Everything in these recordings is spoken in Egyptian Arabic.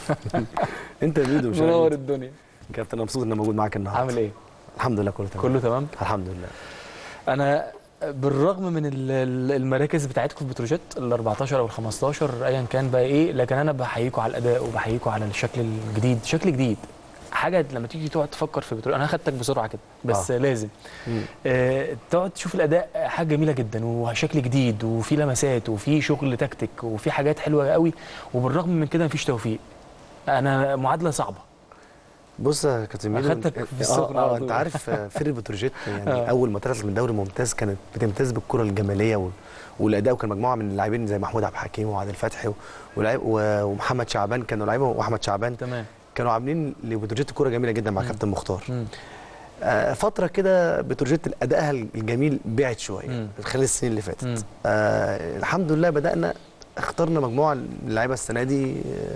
انت يا ميدو مش منور أنا. الدنيا كابتن أنا مبسوط ان انا موجود معاك النهارده عامل ايه الحمد لله كله تمام كله تمام الحمد لله انا بالرغم من ال- ال- المراكز بتاعتكم في بتروجيت ال 14 او ال 15 ايا كان بقى ايه لكن انا بحييكم على الاداء وبحييكم على الشكل الجديد شكل جديد حاجه لما تيجي تقعد تفكر في بتروجيت انا هاخدتك بسرعه كده بس آه. آه. لازم آه تقعد تشوف الاداء حاجه جميله جدا وشكل جديد وفي لمسات وفي شغل تكتيك وفي حاجات حلوه قوي وبالرغم من كده مفيش توفيق انا معادله صعبه بص يا كابتن ميدو أخدتك انت- في السخن اه, على آه انت طول. عارف آه، فرقه بتروجيت يعني آه. اول ما طلعت من دوري ممتاز كانت بتمتاز بالكره الجماليه وال- والاداء وكان مجموعه من اللاعبين زي محمود عبد الحكيم وعادل فتحي و- ولاعب- و- ومحمد شعبان كانوا لعيبه واحمد شعبان تمام كانوا عاملين لبتروجيت كوره جميله جدا مع مم. كابتن مختار مم. آه فتره كده بتروجيت ادائها الجميل بعد شويه مم. خلال السنين اللي فاتت مم. آه الحمد لله بدانا اخترنا مجموعه من اللعيبه السنه دي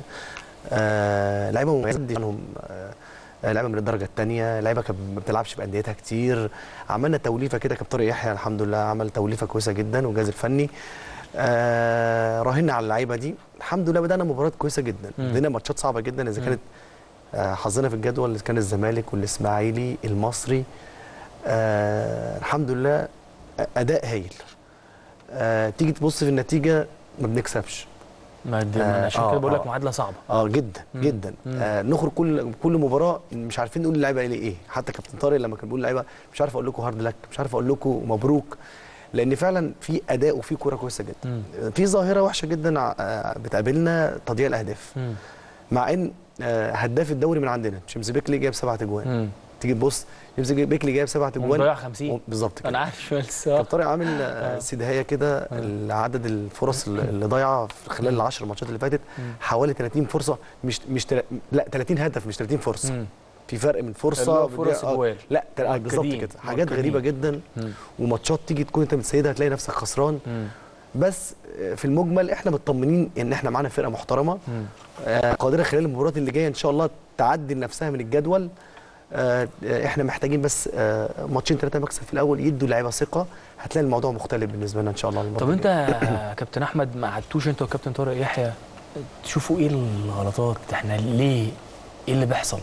آه لعيبه مميزه دي عنهم آه لعيبه من الدرجه الثانيه لعيبه كانت ما بتلعبش بانديتها كتير عملنا توليفه كده كابتن طارق يحيى الحمد لله عمل توليفه كويسه جدا والجهاز الفني آه راهنا على اللعيبه دي الحمد لله بدانا مباريات كويسه جدا مم. بدينا ماتشات صعبه جدا اذا مم. كانت آه حظنا في الجدول اللي كان الزمالك والاسماعيلي المصري آه الحمد لله اداء هايل آه تيجي تبص في النتيجه ما بنكسبش ما دي آه، عشان آه، كده بقول لك آه. معادله صعبه اه جدا مم. جدا مم. آه نخرج كل كل مباراه مش عارفين نقول للعيبه ايه حتى كابتن طارق لما كان بيقول للعيبه مش عارف اقول لكم هارد لك مش عارف اقول لكم مبروك لان فعلا في اداء وفي كوره كويسه جدا مم. آه، في ظاهره وحشه جدا آه، بتقابلنا تضييع الاهداف مم. مع ان آه، هداف الدوري من عندنا شمس بيكلي جايب سبعة اجوان مم. تيجي تبص شمس بيكلي جايب سبعة اجوان ومضيع 50 بالظبط كده انا عارف بس كابتن طارق عامل آه، آه. سيدهايه كده عدد الفرص اللي اللي ضايعه في خلال العشر ماتشات اللي فاتت مم. حوالي 30 فرصه مش مش تل... لا 30 هدف مش 30 فرصه مم. في فرق من فرصه اللي هو ودي- فرص آه، جوال. لا تل- آه، بالظبط مؤكدين، كده حاجات مؤكدين. غريبه جدا مم. وماتشات تيجي تكون انت متسيدها هتلاقي نفسك خسران مم. بس آه، في المجمل احنا مطمنين ان احنا معانا فرقه محترمه مم. آه، قادره خلال المباريات اللي جايه ان شاء الله تعدل نفسها من الجدول آه، آه، احنا محتاجين بس آه، ماتشين ثلاثه مكسب في الاول يدوا اللعيبه ثقه هتلاقي الموضوع مختلف بالنسبه لنا ان شاء الله المرة طب انت الجاية. يا كابتن احمد ما قعدتوش انت وكابتن طارق يحيى تشوفوا ايه الغلطات احنا ليه ايه اللي بيحصل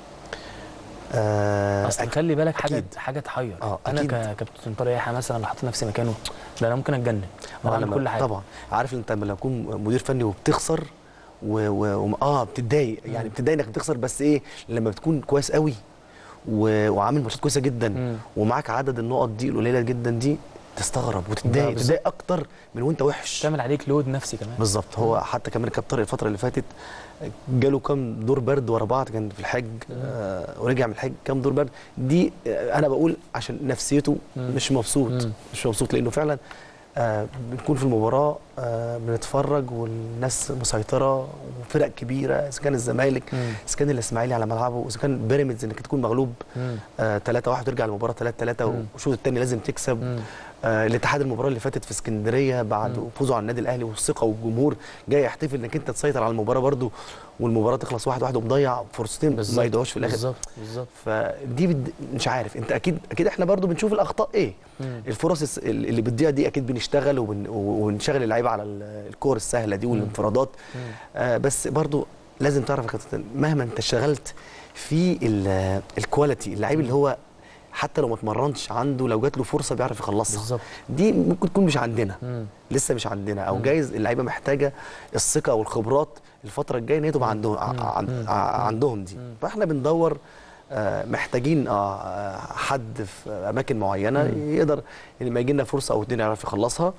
آه، اصل أكيد. خلي بالك حاجه أكيد. حاجه تحير آه، انا أكيد. ككابتن طارق يحيى مثلا لو حطيت نفسي مكانه ده انا ممكن اتجنن آه، انا اعمل لما- كل حاجه طبعا عارف انت لما تكون مدير فني وبتخسر و... و... و... اه بتتضايق يعني بتتضايق انك بتخسر بس ايه لما بتكون كويس قوي و... وعامل ماتشات كويسه جدا مم. ومعاك عدد النقط دي القليله جدا دي تستغرب ده وتتضايق بالظبط. تتضايق اكتر من وانت وحش تعمل عليك لود نفسي كمان بالظبط هو حتى كمان كابتن طارق الفتره اللي فاتت جاله كام دور برد ورا بعض كان في الحج آه ورجع من الحج كام دور برد دي آه انا بقول عشان نفسيته مم. مش مبسوط مم. مش مبسوط لانه فعلا آه بنكون في المباراه آه بنتفرج والناس مسيطره وفرق كبيره اذا كان الزمالك مم. اذا كان الاسماعيلي على ملعبه اذا كان بيراميدز انك تكون مغلوب مم. 3 1 وترجع المباراه 3 3 مم. والشوط الثاني لازم تكسب مم. آه الاتحاد المباراه اللي فاتت في اسكندريه بعد مم. فوزه على النادي الاهلي والثقه والجمهور جاي يحتفل انك انت تسيطر على المباراه برده والمباراه تخلص واحد واحد ومضيع فرصتين بالظبط. ما يضيعوش في الاخر بالظبط بالظبط فدي بد... مش عارف انت اكيد اكيد احنا برضو بنشوف الاخطاء ايه مم. الفرص الس- اللي بتضيع دي اكيد بنشتغل وبن... ونشغل اللعيبه على ال- الكور السهله دي والانفرادات مم. آه بس برضو لازم تعرف يا كابتن مهما انت اشتغلت في ال- الكواليتي اللعيب اللي هو حتى لو ما اتمرنش عنده لو جات له فرصه بيعرف يخلصها بالظبط دي ممكن تكون مش عندنا مم. لسه مش عندنا او مم. جايز اللعيبه محتاجه الثقه والخبرات الفتره الجايه ان هي تبقى عندهم ع- عن- مم. ع- عندهم دي مم. فاحنا بندور آه، محتاجين آه، آه، حد في اماكن معينه مم. يقدر لما يجي لنا فرصه او اتنين يعرف يخلصها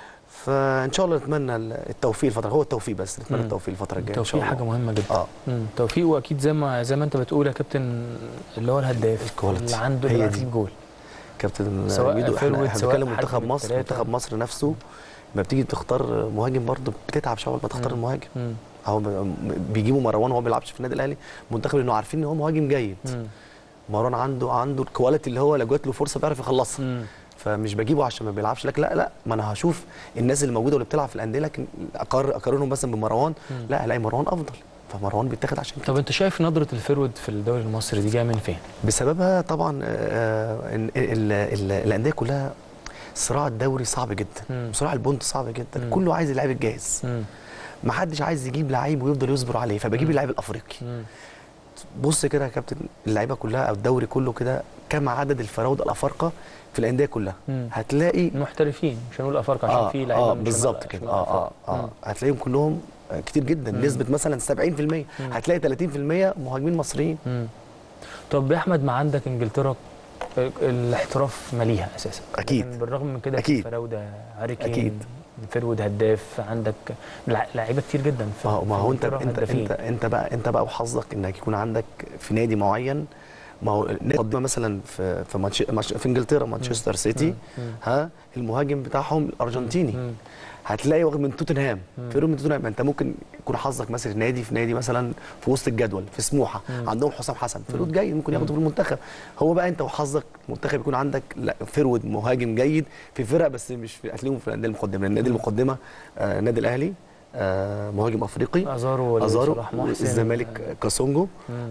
فان شاء الله نتمنى التوفيق الفتره هو التوفيق بس نتمنى مم. التوفيق الفتره الجايه ان شاء التوفيق الله حاجه مهمه جدا اه مم. توفيق واكيد زي ما زي ما انت بتقول يا كابتن اللي هو الهداف الكواليتي. اللي عنده هي اللي دي. هيجيب جول كابتن سواء ميدو احنا فيرود، احنا سواء بنتكلم حد منتخب من مصر التلاتة. منتخب مصر نفسه لما بتيجي تختار مهاجم برضه بتتعب شويه لما تختار مم. المهاجم مم. هو ب- بيجيبوا مروان وهو ما بيلعبش في النادي الاهلي منتخب لانه عارفين ان هو مهاجم جيد مم. مروان عنده عنده الكواليتي اللي هو لو جات له فرصه بيعرف يخلصها مم. فمش بجيبه عشان ما بيلعبش لك لا لا ما انا هشوف الناس اللي موجوده واللي بتلعب في الانديه لكن أقار اقارنهم مثلا بمروان مم. لا هلاقي مروان افضل فمروان بيتاخد عشان طب كده انت شايف نظره الفيرود في الدوري المصري دي جايه من فين؟ بسببها طبعا آه، إن ال- ال- الانديه كلها صراع الدوري صعب جدا مم. صراع البونت صعب جدا مم. كله عايز اللعيب الجاهز مم. ما حدش عايز يجيب لعيب ويفضل يصبر عليه فبجيب مم. اللعيب الافريقي مم. بص كده يا كابتن اللعيبه كلها او الدوري كله كده كم عدد الفراوده الافارقه في الانديه كلها مم. هتلاقي محترفين مش هنقول افارقه عشان في لعيبه اه من بالظبط شمال- كده شمال اه اه أفريقيا. اه هتلاقيهم كلهم آه، كتير جدا مم. نسبه مثلا 70% هتلاقي 30% مهاجمين مصريين مم. طب يا احمد ما عندك انجلترا ال- الاحتراف ماليها اساسا أكيد. لكن بالرغم من كده أكيد. في فراوده هاري كين أكيد. فيرود هداف عندك لع- لعيبه كتير جدا في ما هو ما في هو انت إنجلترا انت هدافين. انت انت بقى انت بقى وحظك انك يكون عندك في نادي معين ما هو نادي مثلا في في ماتش ماتش- في انجلترا مانشستر سيتي مم. مم. ها المهاجم بتاعهم الارجنتيني مم. هتلاقي واخد من توتنهام مم. فيرو من توتنهام انت ممكن يكون حظك مثلا نادي في نادي مثلا في وسط الجدول في سموحه مم. عندهم حسام حسن مم. فيرود جيد ممكن ياخده في المنتخب هو بقى انت وحظك المنتخب يكون عندك لا فيرود مهاجم جيد في فرق بس مش في هتلاقيهم في الانديه المقدمه النادي المقدمه آه النادي الاهلي آه مهاجم افريقي ازارو ولا ازارو صلاح محسن الزمالك كاسونجو مم.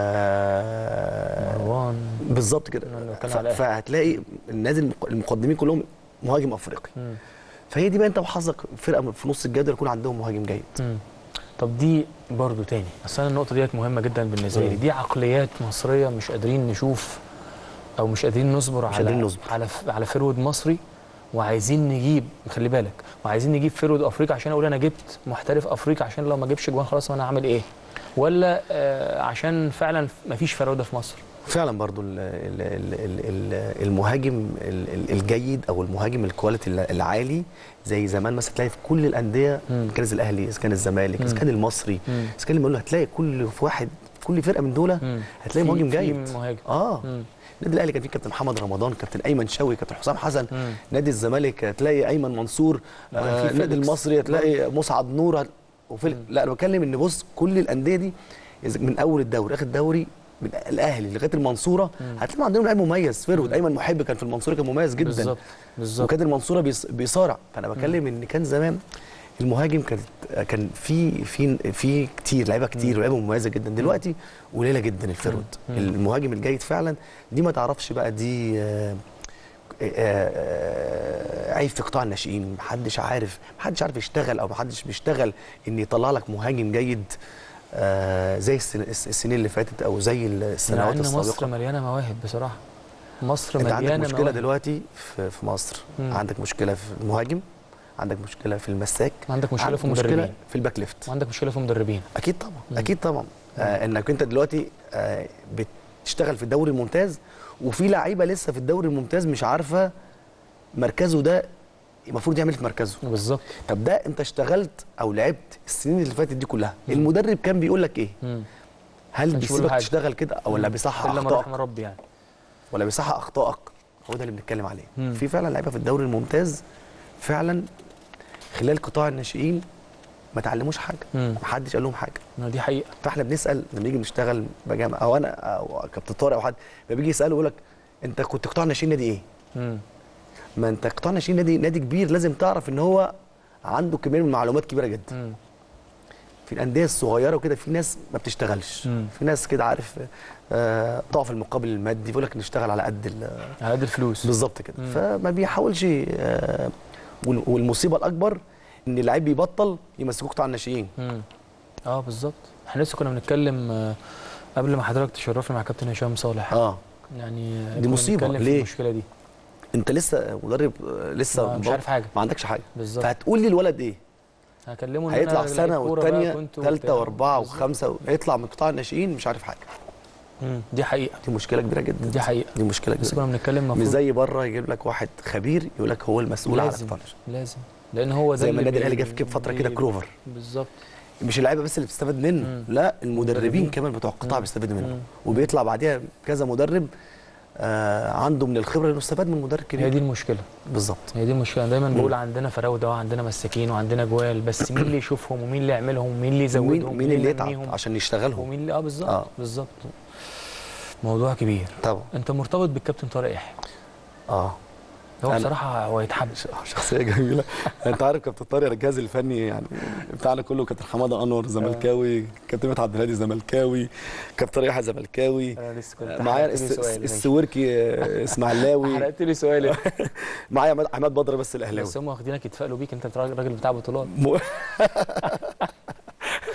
آه مروان بالظبط كده لو كان ف- على الأهلي. فهتلاقي النادي المق- المقدمين كلهم مهاجم افريقي مم. فهي دي بقى انت وحظك فرقه في نص الجدول يكون عندهم مهاجم جيد مم. طب دي برضو تاني اصل انا النقطه ديت مهمه جدا بالنسبه لي مم. دي عقليات مصريه مش قادرين نشوف او مش قادرين نصبر مش على قادرين نصبر. على ف- على فرود مصري وعايزين نجيب خلي بالك وعايزين نجيب فرود افريقي عشان اقول انا جبت محترف افريقي عشان لو ما جبش جوان خلاص انا هعمل ايه ولا آه عشان فعلا مفيش فراوده في مصر فعلا برضو ال ال ال ال ال المهاجم ال- ال- الجيد او المهاجم الكواليتي الع- العالي زي زمان مثلا تلاقي في كل الانديه مم. اذا كان الاهلي اذا كان الزمالك اذا مم. كان المصري مم. اذا كان المقاولون هتلاقي كل في واحد كل فرقه من دول مم. هتلاقي في- مهاجم في جيد مهاجم اه مم. النادي الاهلي كان فيه كابتن محمد رمضان كابتن ايمن شوقي كابتن حسام حسن مم. نادي الزمالك هتلاقي ايمن منصور وكان في آه النادي فيليكس المصري هتلاقي مسعد نور وفي مم. لا انا بتكلم ان بص كل الانديه دي إذا- من اول الدوري اخر الدوري من الاهلي لغايه المنصوره مم. هتلاقي عندهم لعيب مميز فرود ايمن محب كان في المنصوره كان مميز جدا بالظبط بالظبط وكان المنصوره بيص- بيصارع فانا بتكلم ان كان زمان المهاجم كان كان في في في كتير لعيبه كتير لعيبه مميزه جدا دلوقتي قليله جدا الفرود مم. المهاجم الجيد فعلا دي ما تعرفش بقى دي آه، آه، آه، عيب في قطاع الناشئين محدش عارف محدش عارف يشتغل او محدش بيشتغل ان يطلع لك مهاجم جيد آه، زي السن- السنين اللي فاتت او زي مع السنوات ان مصر السابقه مليانه مواهب بصراحه مصر انت مليانه عندك مشكله مواهب. دلوقتي في في مصر مم. عندك مشكله في المهاجم عندك مشكله في المساك عندك مشكله في مشكله مدربين في الباك ليفت وعندك مشكله في مدربين اكيد طبعا مم. اكيد طبعا آه انك انت دلوقتي آه بتشتغل في الدوري الممتاز وفي لعيبه لسه في الدوري الممتاز مش عارفه مركزه ده المفروض يعمل إيه في مركزه بالظبط طب ده انت اشتغلت او لعبت السنين اللي فاتت دي كلها مم. المدرب كان بيقول لك ايه مم. هل كانش بيقول له بيسيبك حاجة. تشتغل كده او ولا بيصحح الا من اخطائك رحم ربي يعني ولا بيصحح اخطائك هو ده اللي بنتكلم عليه مم. في فعلا لعيبه في الدوري الممتاز فعلا خلال قطاع الناشئين ما تعلموش حاجه مم. ما حدش قال لهم حاجه إنه دي حقيقه فاحنا بنسال لما نيجي نشتغل بجامعه او انا او كابتن طارق او حد لما بيجي يساله يقول لك انت كنت قطاع ناشئين نادي ايه؟ مم. ما انت قطاع ناشئين نادي نادي كبير لازم تعرف ان هو عنده كميه من المعلومات كبيره جدا مم. في الانديه الصغيره وكده في ناس ما بتشتغلش مم. في ناس كده عارف آه، ضعف المقابل المادي بيقول لك نشتغل على قد ال- على قد الفلوس بالظبط كده مم. فما بيحاولش آه، وال- والمصيبه الاكبر ان اللعيب بيبطل يمسكوه قطاع الناشئين مم. اه بالظبط احنا لسه كنا بنتكلم آه، قبل ما حضرتك تشرفنا مع كابتن هشام صالح اه يعني آه، دي كنا مصيبة. بنتكلم في ليه؟ المشكله دي انت لسه مدرب آه، لسه ما- مش بط- عارف حاجه ما عندكش حاجه بالظبط فهتقول لي الولد ايه هكلمه إن هيطلع أنا سنه لعيب كورة بقى والثانيه كنت ثالثه وبتاع. واربعه بالظبط. وخمسه هيطلع من قطاع الناشئين مش عارف حاجه مم. دي حقيقه دي مشكله كبيره جدا دي حقيقه دي مشكله بس كبيره كنا بنتكلم مش المفروض زي بره يجيب لك واحد خبير يقول لك هو المسؤول على لازم قطاع الناشئين لازم لان هو ده زي ما اللي النادي بي- الاهلي جه في كده فتره كده بي- كروفر بالظبط مش اللعيبه بس اللي بتستفاد منه مم. لا المدربين المدربين. كمان بتوع القطاع مم. بيستفادوا منه مم. وبيطلع بعديها كذا مدرب آه عنده من الخبره انه استفاد من مدرب هي كبير دي المشكله بالظبط هي دي المشكله دايما مم. بقول عندنا فراوده وعندنا مساكين وعندنا جوال بس مين اللي يشوفهم ومين اللي يعملهم ومين اللي يزودهم مين مين اللي يتعب ينميهم عشان يشتغلهم ومين اللي اه بالظبط آه. بالظبط موضوع كبير طبعا انت مرتبط بالكابتن طارق يحيى اه هو أنا- بصراحه هو يتحب شخصيه جميله انت عارف كابتن طارق الجهاز الفني يعني بتاعنا كله كابتن حماده انور زملكاوي كابتن مدحت عبد الهادي زملكاوي كابتن طارق يحيى زملكاوي انا لسه كنت معايا حرقت لي الس- سؤال، ماشي. السويركي آه، اسماعيلاوي حرقت لي سؤال معايا عماد- عماد بدر بس الاهلاوي بس هم واخدينك يتفائلوا بيك انت راجل راجل بتاع بطولات م-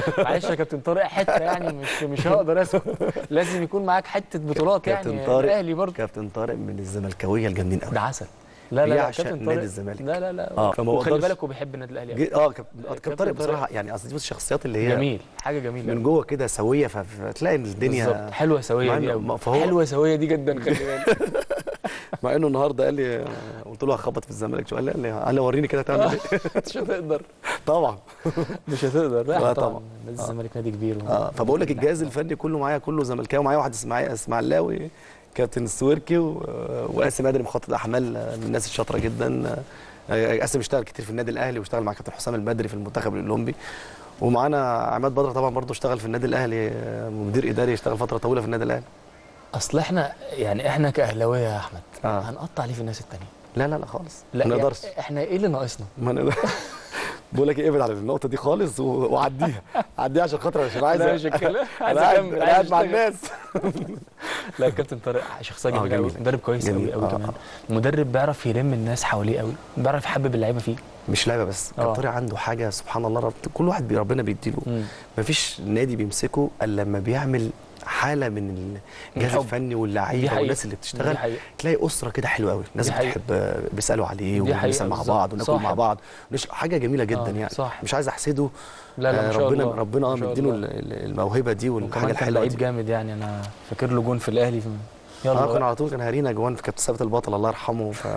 معلش يا كابتن طارق حته يعني مش مش هقدر اسكت لازم يكون معاك حته بطولات كابتن يعني طارق الاهلي برضه كابتن طارق من الزملكاويه الجامدين قوي ده عسل لا لا لا بيعشق كابتن نادي طارق الزمالك. لا لا لا آه، فما وخلي بقدرش- بالك هو بيحب النادي الاهلي أوي. جي- اه كابتن كابتن كابتن طارق طارق بصراحه يعني اصل دي بص الشخصيات اللي هي جميل حاجه جميله من جوه كده سويه ف- فتلاقي بالظبط الدنيا حلوه سويه مع دي إنه- قوي فهو- حلوه سويه دي جدا خلي بالك مع انه النهارده قال لي قلت له هخبط في الزمالك شو قال لي قال لي قال لي وريني كده تعمل ايه مش هتقدر طبعا مش هتقدر لا لا طبعا طبعا. نادي الزمالك نادي كبير اه فبقول لك الجهاز الفني كله معايا كله زملكاوي معايا واحد اسماعيلي اسماعيلاوي كابتن السويركي و- وقاسم ادري مخطط احمال من الناس الشاطره جدا آه، قاسم اشتغل كتير في النادي الاهلي واشتغل مع كابتن حسام البدري في المنتخب الاولمبي ومعانا عماد بدر طبعا برضه اشتغل في النادي الاهلي آه، مدير اداري اشتغل فتره طويله في النادي الاهلي اصل احنا يعني احنا كاهلاويه يا احمد آه. هنقطع ليه في الناس التانيه لا لا لا خالص لا ما نقدرش يعني احنا ايه اللي ناقصنا ما نقدر بقول لك ايه ابعد عن النقطه دي خالص و- وعديها عديها عشان خاطر عشان عايز لا، مش هتكلم. عايز انا قاعد أكمل، أنا عايز قاعد مع أشتغل. الناس لا الكابتن طارق شخصيه آه، جميله قوي جميل. مدرب كويس قوي جميل. قوي آه، كمان مدرب بيعرف يلم الناس حواليه قوي بيعرف يحبب اللعيبه فيه مش لعبه بس آه. كابتن طارق عنده حاجه سبحان الله رب كل واحد بي- ربنا بيديله مم. مفيش نادي بيمسكه الا لما بيعمل حاله من الجهاز الحب. الفني دي واللعيبه حقيقة. والناس اللي دي بتشتغل حقيقة. تلاقي اسره كده حلوه قوي الناس دي حقيقة. بتحب بيسالوا عليه دي حقيقة ونسال مع بالظبط. بعض وناكل مع صاحب. بعض ونش... حاجه جميله جدا آه، يعني صح. مش عايز احسده لا لا آه، ما شاء ربنا الله ربنا اه ما شاء مديله الله. ال- ال- الموهبه دي والحاجه وكمان كان الحلوه لعيب دي جامد يعني انا فاكر له جون في الاهلي في يلا اه كان بقى. على طول كان هارينا جوان في كابتن ثابت البطل الله يرحمه ف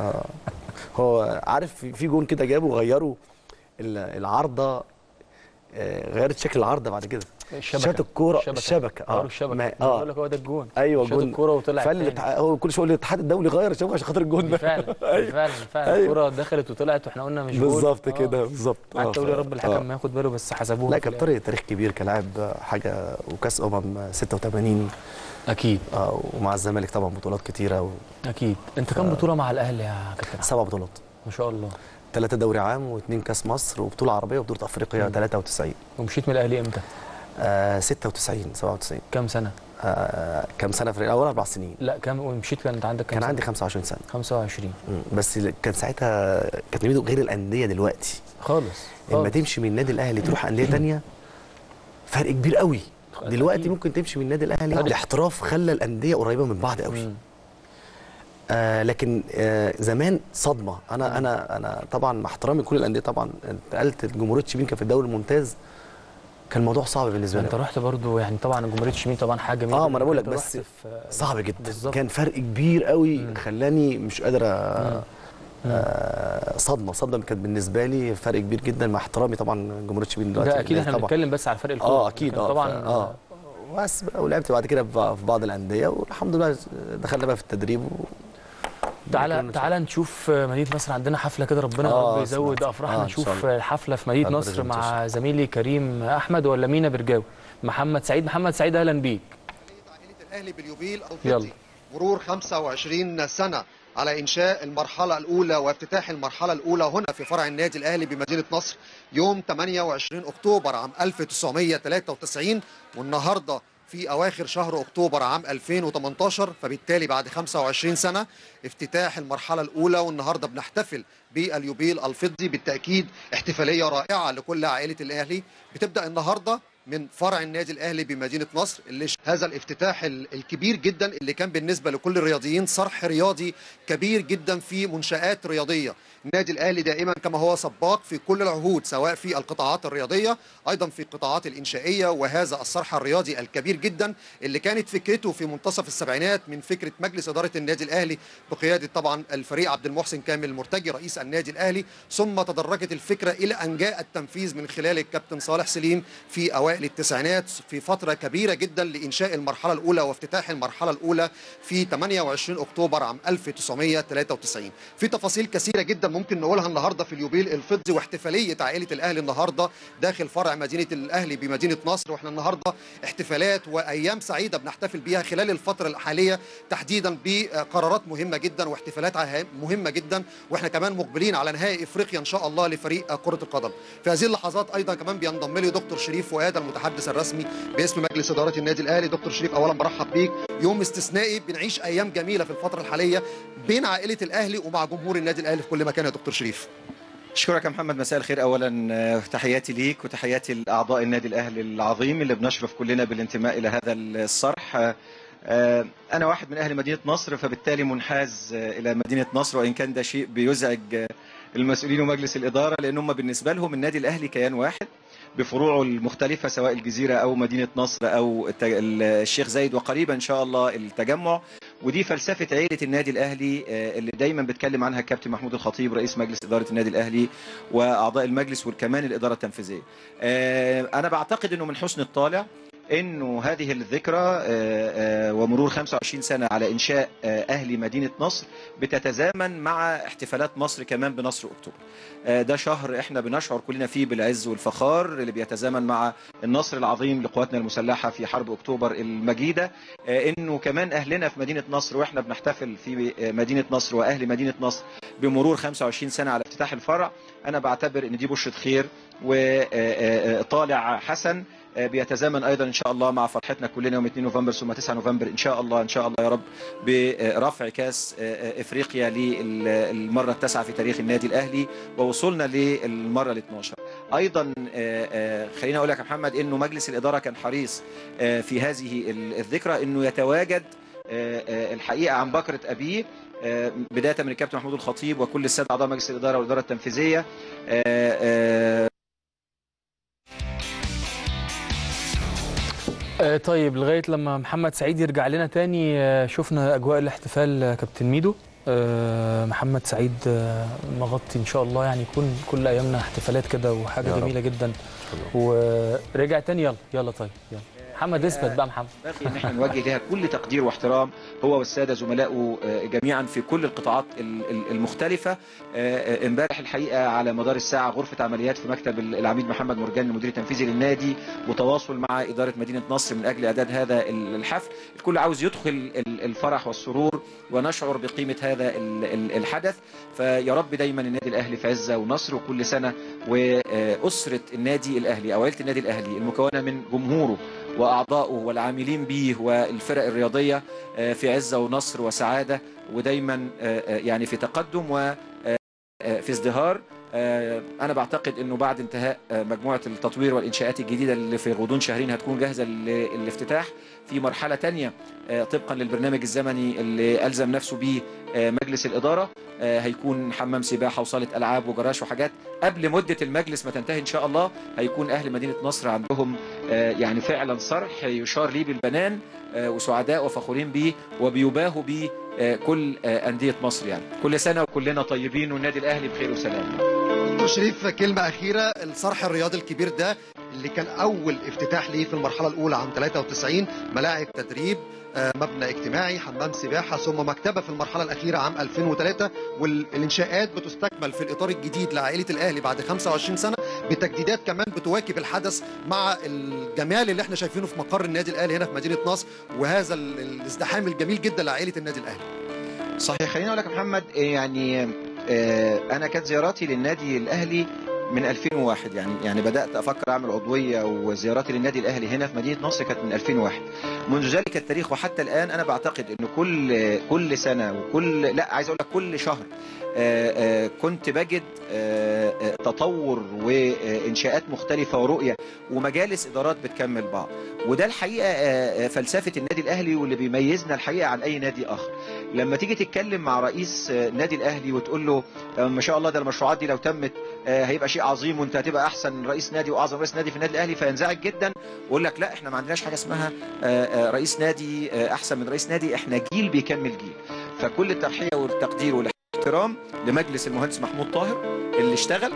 هو عارف في- في جون كده جابه غيروا ال- العارضه آه، غيرت شكل العارضه بعد كده الشبكة. شات الكورة الشبكة. الشبكة غيروا اه الشبكه ما- اه بقول اه لك هو ده الجون ايوه شاط جون الكوره وطلع فاللي التاني. هو كل شويه يقول الاتحاد الدولي غير الشبكه عشان خاطر الجون دي ده فعلا دي أيوة. فعلا فعلا أيوة. الكوره دخلت وطلعت واحنا قلنا مش جول بالظبط آه. كده بالظبط قعدت اقول يا ف- رب الحكم ما ياخد باله بس حسبوها لا في كان الآخر. طارق تاريخ كبير كلاعب حاجه وكاس امم 86 اكيد اه ومع الزمالك طبعا بطولات كتيره اكيد انت كام بطوله مع الاهلي يا كابتن أحمد؟ وسبع بطولات ما شاء الله ثلاثه دوري عام واثنين كاس مصر وبطوله عربيه وبطوله افريقيا مم. 93 ومشيت من الاهلي امتى آه 96 97 كام سنه آه كام سنه في اول اربع سنين لا كام ومشيت كان انت عندك كام كان سنة؟ عندي 25 سنه 25 مم. بس كان ساعتها كانت نميته غير الانديه دلوقتي خالص لما خالص. تمشي من النادي الاهلي تروح انديه تانية فرق كبير قوي دلوقتي أكيد. ممكن تمشي من النادي الاهلي فرق. الاحتراف خلى الانديه قريبه من بعض قوي مم. آه لكن آه زمان صدمه انا انا انا طبعا مع احترامي لكل الانديه طبعا انتقلت لجمهوريه شبين كان في الدوري الممتاز كان الموضوع صعب بالنسبه انت لي رحت برضو يعني طبعا جمهوريه شمين طبعا حاجه جميله اه ما انا بقول لك أنت بس رحت في- صعب جدا بالظبط. كان فرق كبير قوي مم. خلاني مش قادر مم. أ- آه صدمه صدمه كانت بالنسبه لي فرق كبير جدا مع احترامي طبعا جمهوريه شبين دلوقتي ده اكيد احنا طبعا بنتكلم بس على فرق الكوره اه اكيد لكن اه طبعا ف- اه بس بقى ولعبت بعد كده في في بعض الانديه والحمد لله دخلنا بقى في التدريب و... تعالى كان- تعالى نشوف مدينه نصر عندنا حفله كده ربنا يا آه، رب يزود سمعت. افراحنا آه، إن شاء نشوف الله. حفله في مدينه على نصر مع البرزنتيشن. زميلي كريم احمد ولا مينا برجاوي محمد سعيد محمد سعيد اهلا بيك عائلة الأهلي باليوبيل يلا. الفضي مرور 25 سنة على إنشاء المرحلة الأولى وافتتاح المرحلة الأولى هنا في فرع النادي الأهلي بمدينة نصر يوم 28 أكتوبر عام 1993 والنهاردة في أواخر شهر أكتوبر عام 2018 فبالتالي بعد 25 سنة افتتاح المرحلة الأولى والنهاردة بنحتفل باليوبيل الفضي بالتأكيد احتفالية رائعة لكل عائلة الأهلي بتبدأ النهاردة من فرع النادي الاهلي بمدينه نصر اللي ش- هذا الافتتاح ال- الكبير جدا اللي كان بالنسبه لكل الرياضيين صرح رياضي كبير جدا في منشات رياضيه النادي الاهلي دائما كما هو سباق في كل العهود سواء في القطاعات الرياضيه ايضا في القطاعات الانشائيه وهذا الصرح الرياضي الكبير جدا اللي كانت فكرته في منتصف السبعينات من فكره مجلس اداره النادي الاهلي بقياده طبعا الفريق عبد المحسن كامل المرتجي رئيس النادي الاهلي ثم تدرجت الفكره الى ان جاء التنفيذ من خلال الكابتن صالح سليم في اوائل التسعينات في فتره كبيره جدا لانشاء المرحله الاولى وافتتاح المرحله الاولى في 28 اكتوبر عام 1993 في تفاصيل كثيره جدا ممكن نقولها النهارده في اليوبيل الفضي واحتفاليه عائله الاهلي النهارده داخل فرع مدينه الاهلي بمدينه نصر واحنا النهارده احتفالات وايام سعيده بنحتفل بيها خلال الفتره الحاليه تحديدا بقرارات مهمه جدا واحتفالات عه- مهمه جدا واحنا كمان مقبلين على نهائي افريقيا ان شاء الله لفريق كره القدم في هذه اللحظات ايضا كمان بينضم لي دكتور شريف فؤاد المتحدث الرسمي باسم مجلس اداره النادي الاهلي دكتور شريف اولا برحب بيك يوم استثنائي بنعيش ايام جميله في الفتره الحاليه بين عائله الاهلي ومع جمهور النادي الاهلي في كل مكان يا دكتور شريف اشكرك يا محمد مساء الخير اولا آه، تحياتي ليك وتحياتي لاعضاء النادي الاهلي العظيم اللي بنشرف كلنا بالانتماء الى هذا الصرح آه، آه، انا واحد من اهل مدينه نصر فبالتالي منحاز آه، الى مدينه نصر وان كان ده شيء بيزعج آه، المسؤولين ومجلس الاداره لان هم بالنسبه لهم النادي الاهلي كيان واحد بفروعه المختلفه سواء الجزيره او مدينه نصر او الت- الشيخ زايد وقريبا ان شاء الله التجمع ودي فلسفه عيله النادي الاهلي آه، اللي دايما بيتكلم عنها الكابتن محمود الخطيب رئيس مجلس اداره النادي الاهلي واعضاء المجلس وكمان الاداره التنفيذيه. آه، انا بعتقد انه من حسن الطالع انه هذه الذكرى آه، آه، ومرور 25 سنه على انشاء آه، اهلي مدينه نصر بتتزامن مع احتفالات مصر كمان بنصر اكتوبر. آه، ده شهر احنا بنشعر كلنا فيه بالعز والفخار اللي بيتزامن مع النصر العظيم لقواتنا المسلحه في حرب اكتوبر المجيده آه، انه كمان اهلنا في مدينه نصر واحنا بنحتفل في آه، مدينه نصر واهل مدينه نصر بمرور 25 سنه على افتتاح الفرع انا بعتبر ان دي بشره خير وطالع حسن آه، بيتزامن ايضا ان شاء الله مع فرحتنا كلنا يوم 2 نوفمبر ثم 9 نوفمبر ان شاء الله ان شاء الله يا رب برفع كاس آه، آه، افريقيا للمره التاسعه في تاريخ النادي الاهلي ووصولنا للمره ال 12 ايضا آه، آه، خليني اقول لك يا محمد انه مجلس الاداره كان حريص آه، في هذه ال- الذكرى انه يتواجد آه، آه، الحقيقه عن بكره ابيه آه، بدايه من الكابتن محمود الخطيب وكل الساده اعضاء مجلس الاداره والاداره التنفيذيه آه، آه، آه، طيب لغايه لما محمد سعيد يرجع لنا تاني آه، شفنا اجواء الاحتفال آه، كابتن ميدو آه، محمد سعيد آه، مغطي ان شاء الله يعني يكون كل ايامنا احتفالات كده وحاجه يا رب. جميله جدا ورجع تاني يلا يلا طيب يلا محمد اثبت بقى محمد باقي ان احنا نوجه لها كل تقدير واحترام هو والساده زملائه آه، جميعا في كل القطاعات ال- ال- المختلفه آه، آه، امبارح الحقيقه على مدار الساعه غرفه عمليات في مكتب ال- العميد محمد مرجان المدير التنفيذي للنادي وتواصل مع اداره مدينه نصر من اجل اعداد هذا ال- الحفل الكل عاوز يدخل ال- الفرح والسرور ونشعر بقيمه هذا ال- ال- الحدث فيا رب دايما النادي الاهلي في عزه ونصر وكل سنه واسره النادي الاهلي او عيله النادي الاهلي المكونه من جمهوره واعضائه والعاملين به والفرق الرياضيه آه، في عزه ونصر وسعاده ودايما آه، آه، يعني في تقدم و آه، آه، في ازدهار آه، انا بعتقد انه بعد انتهاء آه، مجموعه التطوير والانشاءات الجديده اللي في غضون شهرين هتكون جاهزه للافتتاح في مرحله تانية آه، طبقا للبرنامج الزمني اللي الزم نفسه به آه، مجلس الاداره آه، هيكون حمام سباحه وصاله العاب وجراج وحاجات قبل مده المجلس ما تنتهي ان شاء الله هيكون اهل مدينه نصر عندهم آه، يعني فعلا صرح يشار ليه بالبنان آه، وسعداء وفخورين بيه وبيباهوا بيه آه، كل آه، انديه مصر يعني كل سنه وكلنا طيبين والنادي الاهلي بخير وسلام دكتور شريف كلمة أخيرة الصرح الرياضي الكبير ده اللي كان أول افتتاح ليه في المرحلة الأولى عام 93 ملاعب تدريب آه، مبنى اجتماعي حمام سباحة ثم مكتبة في المرحلة الأخيرة عام 2003 والإنشاءات بتستكمل في الإطار الجديد لعائلة الأهلي بعد 25 سنة بتجديدات كمان بتواكب الحدث مع الجمال اللي احنا شايفينه في مقر النادي الأهلي هنا في مدينة نصر وهذا ال- الازدحام الجميل جدا لعائلة النادي الأهلي صحيح خليني اقول لك يا محمد إيه يعني آه، انا كانت زياراتي للنادي الاهلي من 2001 يعني يعني بدات افكر اعمل عضويه وزياراتي للنادي الاهلي هنا في مدينه نصر كانت من 2001 منذ ذلك التاريخ وحتى الان انا بعتقد انه كل كل سنه وكل لا عايز اقول لك كل شهر آه، آه، كنت بجد آه، آه، تطور وانشاءات مختلفه ورؤيه ومجالس ادارات بتكمل بعض وده الحقيقه آه، آه، فلسفه النادي الاهلي واللي بيميزنا الحقيقه عن اي نادي اخر لما تيجي تتكلم مع رئيس آه، النادي الاهلي وتقول له آه، ما شاء الله ده المشروعات دي لو تمت آه، هيبقى شيء عظيم وانت هتبقى احسن رئيس نادي واعظم رئيس نادي في النادي الاهلي فينزعج جدا ويقول لك لا احنا ما عندناش حاجه اسمها آه، آه، رئيس نادي آه، احسن من رئيس نادي احنا جيل بيكمل جيل فكل التضحيه والتقدير والاحترام لمجلس المهندس محمود طاهر اللي اشتغل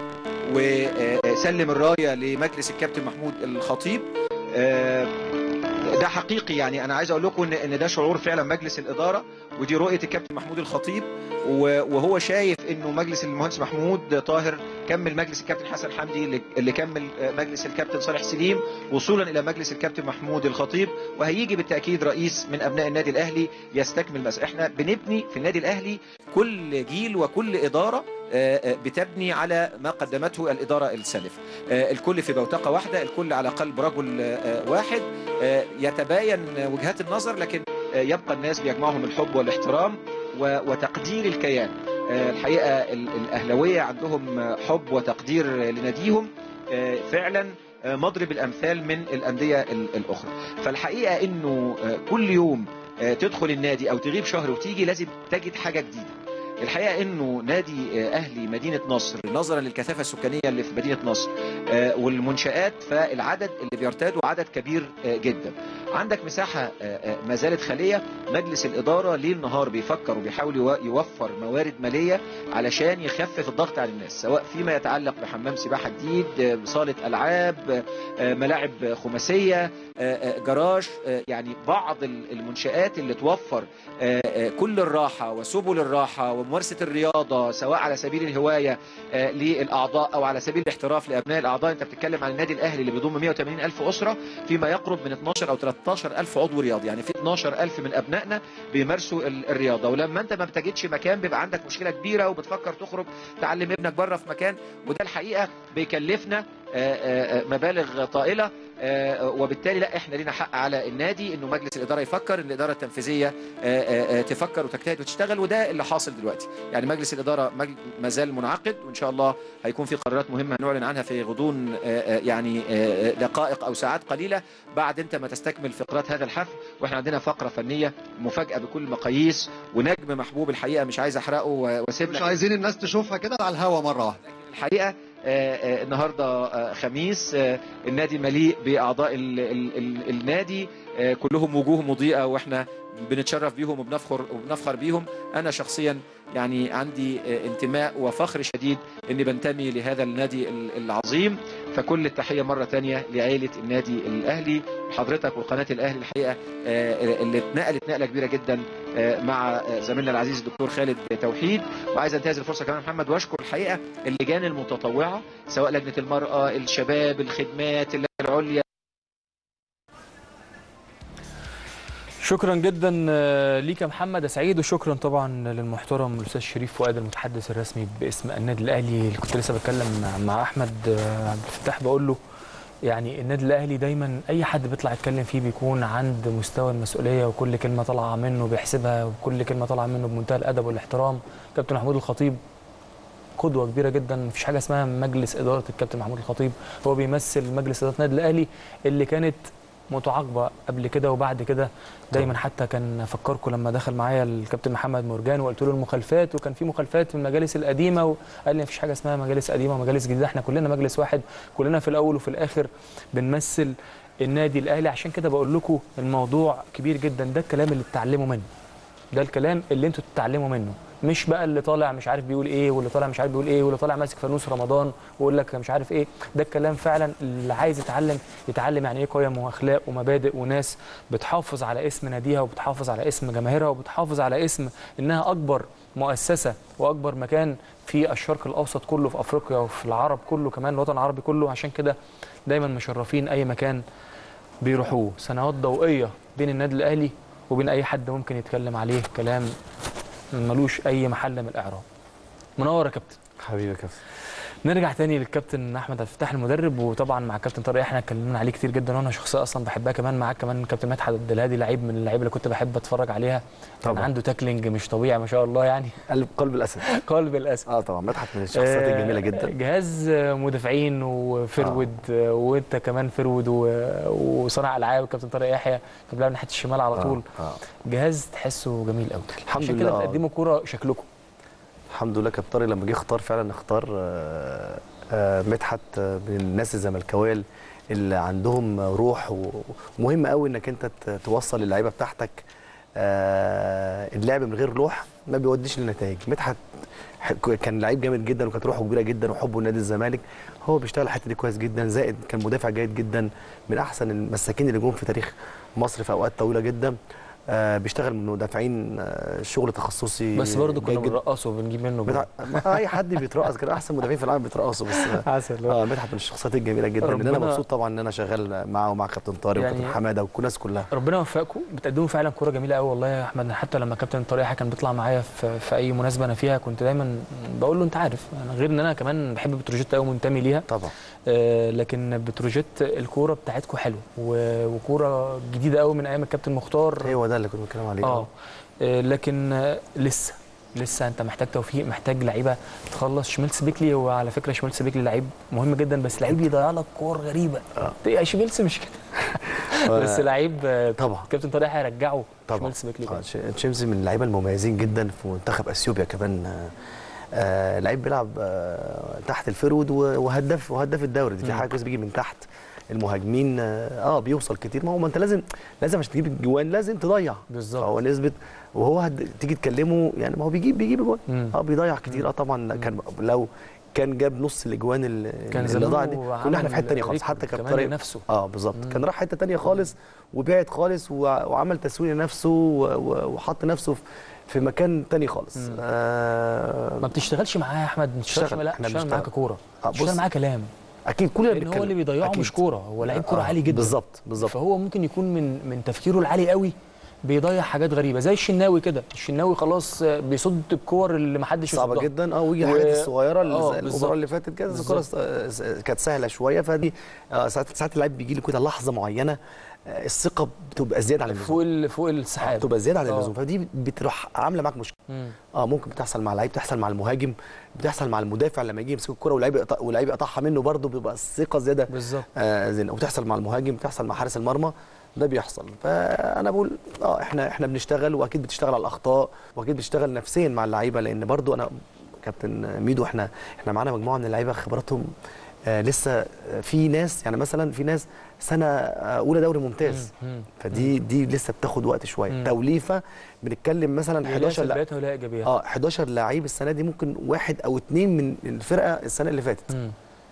وسلم الرايه لمجلس الكابتن محمود الخطيب آه، ده حقيقي يعني انا عايز اقول لكم ان ان ده شعور فعلا مجلس الاداره ودي رؤيه الكابتن محمود الخطيب و- وهو شايف انه مجلس المهندس محمود طاهر كمل مجلس الكابتن حسن حمدي اللي- اللي كمل آه، مجلس الكابتن صالح سليم وصولا الى مجلس الكابتن محمود الخطيب وهيجي بالتاكيد رئيس من ابناء النادي الاهلي يستكمل مس احنا بنبني في النادي الاهلي كل جيل وكل اداره آه، آه، بتبني على ما قدمته الاداره السالفه آه، الكل في بوتقه واحده الكل على قلب رجل آه، آه، واحد آه، يتباين وجهات النظر لكن آه، يبقى الناس بيجمعهم الحب والاحترام و- وتقدير الكيان آه، الحقيقه ال- الاهلاويه عندهم آه، حب وتقدير آه، لناديهم آه، فعلا آه، مضرب الامثال من الانديه ال- الاخرى فالحقيقه انه آه، كل يوم آه، تدخل النادي او تغيب شهر وتيجي لازم تجد حاجه جديده الحقيقه انه نادي آه، اهلي مدينه نصر نظرا للكثافه السكانيه اللي في مدينه نصر آه، والمنشات فالعدد اللي بيرتادوا عدد كبير آه، جدا عندك مساحه آه، آه، ما زالت خاليه مجلس الاداره ليل نهار بيفكر وبيحاول يو- يوفر موارد ماليه علشان يخفف الضغط على الناس سواء فيما يتعلق بحمام سباحه جديد آه، صاله العاب آه، ملاعب خماسيه آه، آه، جراج آه، يعني بعض ال- المنشآت اللي توفر آه، آه، كل الراحة وسبل الراحة وممارسة الرياضة سواء على سبيل الهواية آه، للأعضاء أو على سبيل الاحتراف لأبناء الأعضاء أنت بتتكلم عن النادي الأهلي اللي بيضم 180 ألف أسرة فيما يقرب من 12 أو 13 ألف عضو رياضي يعني في 12 ألف من أبنائنا بيمارسوا ال- الرياضة ولما أنت ما بتجدش مكان بيبقى عندك مشكلة كبيرة وبتفكر تخرج تعلم ابنك بره في مكان وده الحقيقة بيكلفنا آه، آه، آه، مبالغ طائلة آه، وبالتالي لا احنا لينا حق على النادي انه مجلس الاداره يفكر ان الاداره التنفيذيه آه، آه، آه، تفكر وتجتهد وتشتغل وده اللي حاصل دلوقتي يعني مجلس الاداره مج- ما زال منعقد وان شاء الله هيكون في قرارات مهمه هنعلن عنها في غضون آه، آه، يعني آه، آه، دقائق او ساعات قليله بعد انت ما تستكمل فقرات هذا الحفل واحنا عندنا فقره فنيه مفاجاه بكل المقاييس ونجم محبوب الحقيقه مش عايز احرقه و- واسيب مش لك عايزين الناس تشوفها كده على الهوا مره واحده الحقيقه آه، آه، النهارده آه، خميس آه، النادي مليء باعضاء ال- ال- ال- النادي آه، كلهم وجوه مضيئه واحنا بنتشرف بيهم وبنفخر وبنفخر بيهم انا شخصيا يعني عندي آه، انتماء وفخر شديد اني بنتمي لهذا النادي ال- العظيم فكل التحيه مره تانية لعائله النادي الاهلي حضرتك وقناه الاهلي الحقيقه آه، اللي اتنقلت نقله كبيره جدا آه، مع آه، زميلنا العزيز الدكتور خالد توحيد وعايز انتهز الفرصه كمان محمد واشكر الحقيقه اللجان المتطوعه سواء لجنه المراه الشباب الخدمات اللجنه العليا شكرا جدا آه، ليك يا محمد يا سعيد وشكرا طبعا للمحترم الاستاذ شريف فؤاد المتحدث الرسمي باسم النادي الاهلي اللي كنت لسه بتكلم مع- مع احمد آه، عبد الفتاح بقول له يعني النادي الاهلي دايما اي حد بيطلع يتكلم فيه بيكون عند مستوى المسؤوليه وكل كلمه طالعه منه بيحسبها وكل كلمه طالعه منه بمنتهى الادب والاحترام كابتن محمود الخطيب قدوه كبيره جدا مفيش حاجه اسمها مجلس اداره الكابتن محمود الخطيب هو بيمثل مجلس اداره النادي الاهلي اللي كانت متعاقبه قبل كده وبعد كده دايما حتى كان افكركم لما دخل معايا الكابتن محمد مرجان وقلت له المخالفات وكان في مخالفات في المجالس القديمه وقال لي مفيش حاجه اسمها مجالس قديمه ومجالس جديده احنا كلنا مجلس واحد كلنا في الاول وفي الاخر بنمثل النادي الاهلي عشان كده بقول لكم الموضوع كبير جدا ده الكلام اللي تتعلموا منه ده الكلام اللي انتوا تتعلموا منه مش بقى اللي طالع مش عارف بيقول ايه واللي طالع مش عارف بيقول ايه واللي طالع ماسك فانوس رمضان ويقول لك مش عارف ايه ده الكلام فعلا اللي عايز يتعلم يتعلم يعني ايه قيم واخلاق ومبادئ وناس بتحافظ على اسم ناديها وبتحافظ على اسم جماهيرها وبتحافظ على اسم انها اكبر مؤسسه واكبر مكان في الشرق الاوسط كله في افريقيا وفي العرب كله كمان الوطن العربي كله عشان كده دايما مشرفين اي مكان بيروحوه سنوات ضوئيه بين النادي الاهلي وبين اي حد ممكن يتكلم عليه كلام ملوش اي محل من الاعراب منور يا كابتن حبيبي يا كابتن نرجع تاني للكابتن احمد عبد الفتاح المدرب وطبعا مع الكابتن طارق احنا اتكلمنا عليه كتير جدا وانا شخصيه اصلا بحبها كمان معاك كمان الكابتن مدحت عبد الهادي لعيب من اللعيبه اللي كنت بحب اتفرج عليها كان طبعا. عنده تاكلينج مش طبيعي ما شاء الله يعني قلب قلب الاسد قلب الاسد اه طبعا مدحت من الشخصيات آه، الجميله جدا جهاز مدافعين وفرود آه. وانت كمان فرود و- وصانع العاب الكابتن طارق يحيى كان بيلعب ناحيه الشمال على طول آه. آه. جهاز تحسه جميل قوي الحمد عشان لله، كده آه. بتقدموا كوره شكلكم الحمد لله كابتن طارق لما جه اختار فعلا اختار آه، آه، مدحت آه، من الناس الزملكاويه اللي عندهم روح و- ومهم قوي انك انت ت- توصل للعيبه بتاعتك آه، اللعب من غير روح ما بيوديش للنتائج مدحت ح- كان لعيب جامد جدا وكانت روحه كبيره جدا وحبه لنادي الزمالك هو بيشتغل الحته دي كويس جدا زائد كان مدافع جيد جدا من احسن المساكين اللي جم في تاريخ مصر في اوقات طويله جدا آه، بيشتغل من مدافعين آه، شغل تخصصي بس برضه كنا جيد جدا. بنرقصه وبنجيب منه جول. بتاع... ما اي حد بيترقص كان احسن مدافعين في العالم بيترقصوا بس عسل اه مدحت من الشخصيات الجميله جدا ان انا ربنا- مبسوط طبعا ان انا شغال معاه ومع كابتن طارق يعني- وكابتن حماده والناس كلها ربنا يوفقكم بتقدموا فعلا كوره جميله قوي والله يا احمد حتى لما كابتن طارق يحيى كان بيطلع معايا في, في اي مناسبه انا فيها كنت دايما بقول له انت عارف انا غير ان انا كمان بحب بتروجيت قوي منتمي ليها طبعا آه لكن بتروجيت الكوره بتاعتكم حلوه و- وكوره جديده قوي من ايام الكابتن مختار هو ده اللي كنت بتكلم عليه اه آه، لكن آه، لسه لسه انت محتاج توفيق محتاج لعيبه تخلص شميلس بيكلي هو على فكره شميلس بيكلي لعيب مهم جدا بس لعيب بيضيع لك كور غريبه آه. شميلس مش كده بس لعيب آه، طبعا كابتن طارق هيرجعه طبعا شميلس بيكلي آه، تاني. ش- تشيمزي من اللعيبه المميزين جدا في منتخب اثيوبيا كمان آه، آه لعيب بيلعب آه تحت الفرود و- وهداف وهداف الدوري دي في مم. حاجه كويسه بيجي من تحت المهاجمين اه آه، بيوصل كتير ما هو ما انت لازم لازم عشان تجيب الجوان لازم تضيع بالظبط. فهو نسبه وهو هد... تيجي تكلمه يعني ما هو بيجيب بيجيب جوان مم. اه بيضيع كتير اه طبعا كان لو كان جاب نص الاجوان اللي كان اللي ضاعت دي زمانه كنا احنا في حته ثانيه عمل خالص حتى ريكورد كان كمان طارق لنفسه. اه بالظبط مم. كان راح حته تانية خالص وبعد خالص و- وعمل تسويق لنفسه و- و- وحط نفسه في- في مكان تاني خالص مم. آه ما بتشتغلش معاه يا احمد ما بتشتغلش اشتغل. لا احنا بتشتغل معاه بنشتغل. ككوره آه، بتشتغل بص. معاه كلام اكيد كلنا لان هو بنتكلم. اللي بيضيعه أكيد. مش كوره هو لعيب كوره آه، عالي جدا بالظبط بالظبط فهو ممكن يكون من من تفكيره العالي قوي بيضيع حاجات غريبه زي الشناوي كده الشناوي خلاص آه، بيصد الكور اللي ما حدش صعبه يصدها. جدا اه ويجي و- الحاجات الصغيره اللي آه، زي بالظبط. المباراه اللي فاتت كده الكوره بالظبط. س- س- كانت سهله شويه فدي آه، ساعات ساعات اللعيب بيجي له كده لحظه معينه آه، الثقه بتبقى زياده عن اللزوم فوق ال- فوق السحاب بتبقى زياده عن آه. اللزوم فدي بتروح عامله معاك مشكله مم. اه ممكن بتحصل مع اللعيب بتحصل مع المهاجم بتحصل مع المدافع لما يجي يمسك الكره واللعيب يقطع واللعيب يقطعها منه برضه بيبقى الثقه زياده بالظبط آه زين وبتحصل مع المهاجم بتحصل مع حارس المرمى ده بيحصل فانا بقول اه احنا احنا بنشتغل واكيد بتشتغل على الاخطاء واكيد بتشتغل نفسيا مع اللعيبه لان برضو انا كابتن ميدو احنا احنا معانا مجموعه من اللعيبه خبراتهم آه لسه آه، في ناس يعني مثلا في ناس سنه آه، اولى دوري ممتاز مم. مم. فدي دي لسه بتاخد وقت شويه مم. توليفه بنتكلم مثلا ولها 11 لا سلبيات ولها ايجابيات اه 11 لعيب السنه دي ممكن واحد او اتنين من الفرقه السنه اللي فاتت مم.